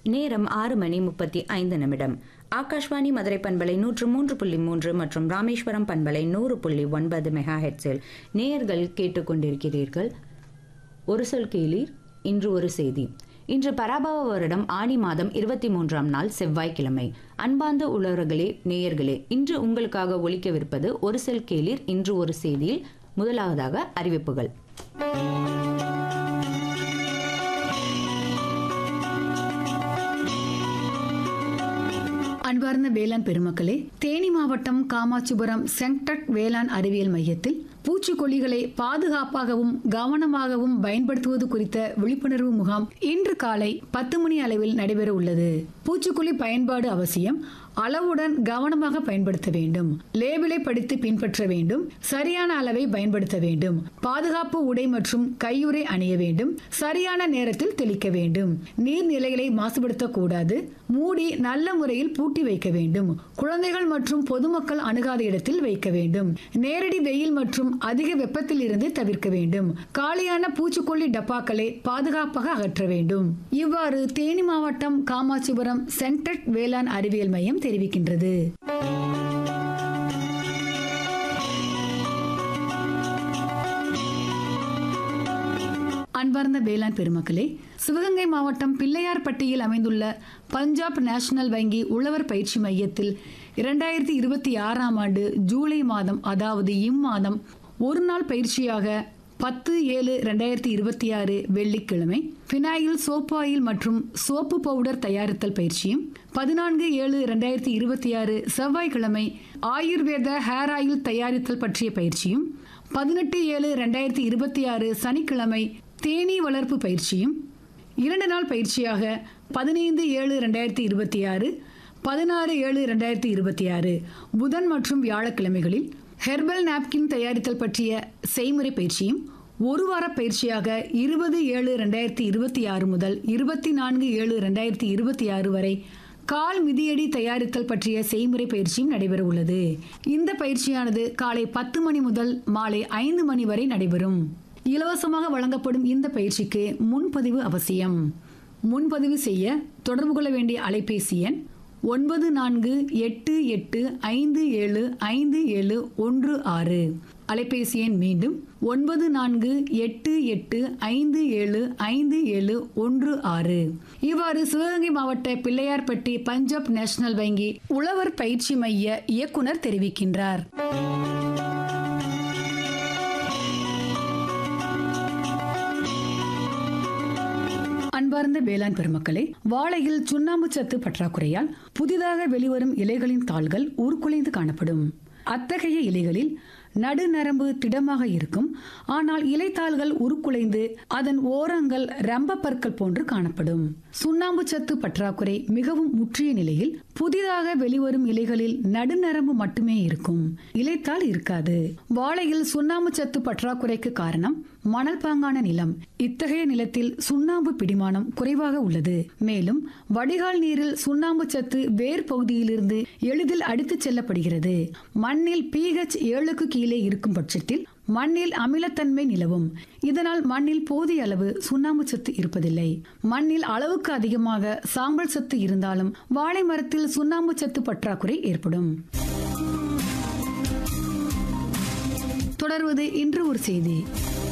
நேரம் ஆறு மணி முப்பத்தி ஐந்து நிமிடம் ஆகாஷ்வாணி மதுரை பண்பலை நூற்று மூன்று புள்ளி மூன்று மற்றும் ராமேஸ்வரம் பண்பலை நூறு புள்ளி ஒன்பது மெகா ஹெட்ஸில் நேயர்கள் கேட்டுக்கொண்டிருக்கிறீர்கள் ஒரு சொல் கேளீர் இன்று ஒரு செய்தி இன்று பராபவ வருடம் ஆனி மாதம் இருபத்தி மூன்றாம் நாள் செவ்வாய்க்கிழமை அன்பார்ந்த உழவர்களே நேயர்களே இன்று உங்களுக்காக ஒலிக்கவிருப்பது ஒரு செல் கேளீர் இன்று ஒரு செய்தியில் முதலாவதாக அறிவிப்புகள் அன்பார்ந்த வேளாண் பெருமக்களே தேனி மாவட்டம் காமாட்சிபுரம் சென்டட் வேளாண் அறிவியல் மையத்தில் பூச்சிக்கொல்லிகளை பாதுகாப்பாகவும் கவனமாகவும் பயன்படுத்துவது குறித்த விழிப்புணர்வு முகாம் இன்று காலை பத்து மணி அளவில் நடைபெற உள்ளது பூச்சிக்கொல்லி பயன்பாடு அவசியம் அளவுடன் கவனமாக பயன்படுத்த வேண்டும் லேபிளை படித்து பின்பற்ற வேண்டும் சரியான அளவை பயன்படுத்த வேண்டும் பாதுகாப்பு உடை மற்றும் கையுறை அணிய வேண்டும் சரியான நேரத்தில் தெளிக்க வேண்டும் நீர்நிலைகளை மாசுபடுத்தக்கூடாது மூடி நல்ல முறையில் பூட்டி வைக்க வேண்டும் குழந்தைகள் மற்றும் பொதுமக்கள் அணுகாத இடத்தில் வைக்க வேண்டும் நேரடி வெயில் மற்றும் அதிக வெப்பத்தில் இருந்து தவிர்க்க வேண்டும் காலியான பூச்சிக்கொல்லி டப்பாக்களை பாதுகாப்பாக அகற்ற வேண்டும் இவ்வாறு தேனி மாவட்டம் காமாட்சிபுரம் சென்டட் வேளாண் அறிவியல் மையம் தெரிவிக்கின்றது அன்பார்ந்த வேளாண் பெருமக்களே சிவகங்கை மாவட்டம் பிள்ளையார்பட்டியில் அமைந்துள்ள பஞ்சாப் நேஷனல் வங்கி உழவர் பயிற்சி மையத்தில் இரண்டாயிரத்தி இருபத்தி ஆறாம் ஆண்டு ஜூலை மாதம் அதாவது இம்மாதம் ஒரு நாள் பயிற்சியாக பத்து ஏழு ரெண்டாயிரத்தி இருபத்தி ஆறு வெள்ளிக்கிழமை பினாயில் சோப்பு ஆயில் மற்றும் சோப்பு பவுடர் தயாரித்தல் பயிற்சியும் பதினான்கு ஏழு ரெண்டாயிரத்தி இருபத்தி ஆறு செவ்வாய்க்கிழமை ஆயுர்வேத ஹேர் ஆயில் தயாரித்தல் பற்றிய பயிற்சியும் பதினெட்டு ஏழு ரெண்டாயிரத்தி இருபத்தி ஆறு சனிக்கிழமை தேனீ வளர்ப்பு பயிற்சியும் இரண்டு நாள் பயிற்சியாக பதினைந்து ஏழு ரெண்டாயிரத்தி இருபத்தி ஆறு பதினாறு ஏழு ரெண்டாயிரத்தி இருபத்தி ஆறு புதன் மற்றும் வியாழக்கிழமைகளில் ஹெர்பல் நாப்கின் தயாரித்தல் பற்றிய செய்முறை பயிற்சியும் ஒரு வார பயிற்சியாக இருபது ஏழு ரெண்டாயிரத்தி இருபத்தி ஆறு முதல் இருபத்தி நான்கு ஏழு ரெண்டாயிரத்தி இருபத்தி ஆறு வரை கால் மிதியடி தயாரித்தல் பற்றிய செய்முறை பயிற்சியும் நடைபெற உள்ளது இந்த பயிற்சியானது காலை பத்து மணி முதல் மாலை ஐந்து மணி வரை நடைபெறும் இலவசமாக வழங்கப்படும் இந்த பயிற்சிக்கு முன்பதிவு அவசியம் முன்பதிவு செய்ய தொடர்பு கொள்ள வேண்டிய அலைபேசி எண் ஒன்பது நான்கு எட்டு எட்டு ஐந்து ஏழு ஐந்து ஏழு ஒன்று ஆறு அலைபேசி எண் மீண்டும் ஒன்பது நான்கு எட்டு எட்டு ஐந்து ஏழு ஐந்து ஏழு ஒன்று ஆறு இவ்வாறு சிவகங்கை மாவட்ட பிள்ளையார்பட்டி பஞ்சாப் நேஷனல் வங்கி உழவர் பயிற்சி மைய இயக்குனர் தெரிவிக்கின்றார் அன்பார்ந்த வேளாண் பெருமக்களே வாழையில் சுண்ணாம்பு சத்து பற்றாக்குறையால் புதிதாக வெளிவரும் இலைகளின் தாள்கள் உருக்குலைந்து காணப்படும் அத்தகைய இலைகளில் நடுநரம்பு திடமாக இருக்கும் ஆனால் இலைத்தாள்கள் உருக்குலைந்து அதன் ஓரங்கள் ரம்ப பற்கள் போன்று காணப்படும் சுண்ணாம்பு சத்து பற்றாக்குறை மிகவும் முற்றிய நிலையில் புதிதாக வெளிவரும் இலைகளில் நடுநரம்பு மட்டுமே இருக்கும் இலைத்தாள் இருக்காது வாழையில் சுண்ணாம்பு சத்து பற்றாக்குறைக்கு காரணம் மணல் பாங்கான நிலம் இத்தகைய நிலத்தில் சுண்ணாம்பு பிடிமானம் குறைவாக உள்ளது மேலும் வடிகால் நீரில் சுண்ணாம்பு சத்து வேர் பகுதியிலிருந்து எளிதில் அடித்துச் செல்லப்படுகிறது மண்ணில் பிஹெச் ஏழுக்கு கீழே இருக்கும் பட்சத்தில் மண்ணில் அமிலத்தன்மை நிலவும் இதனால் மண்ணில் போதிய அளவு சுண்ணாம்பு சத்து இருப்பதில்லை மண்ணில் அளவுக்கு அதிகமாக சாம்பல் சத்து இருந்தாலும் வாழை மரத்தில் சுண்ணாம்பு சத்து பற்றாக்குறை ஏற்படும் தொடர்வது இன்று ஒரு செய்தி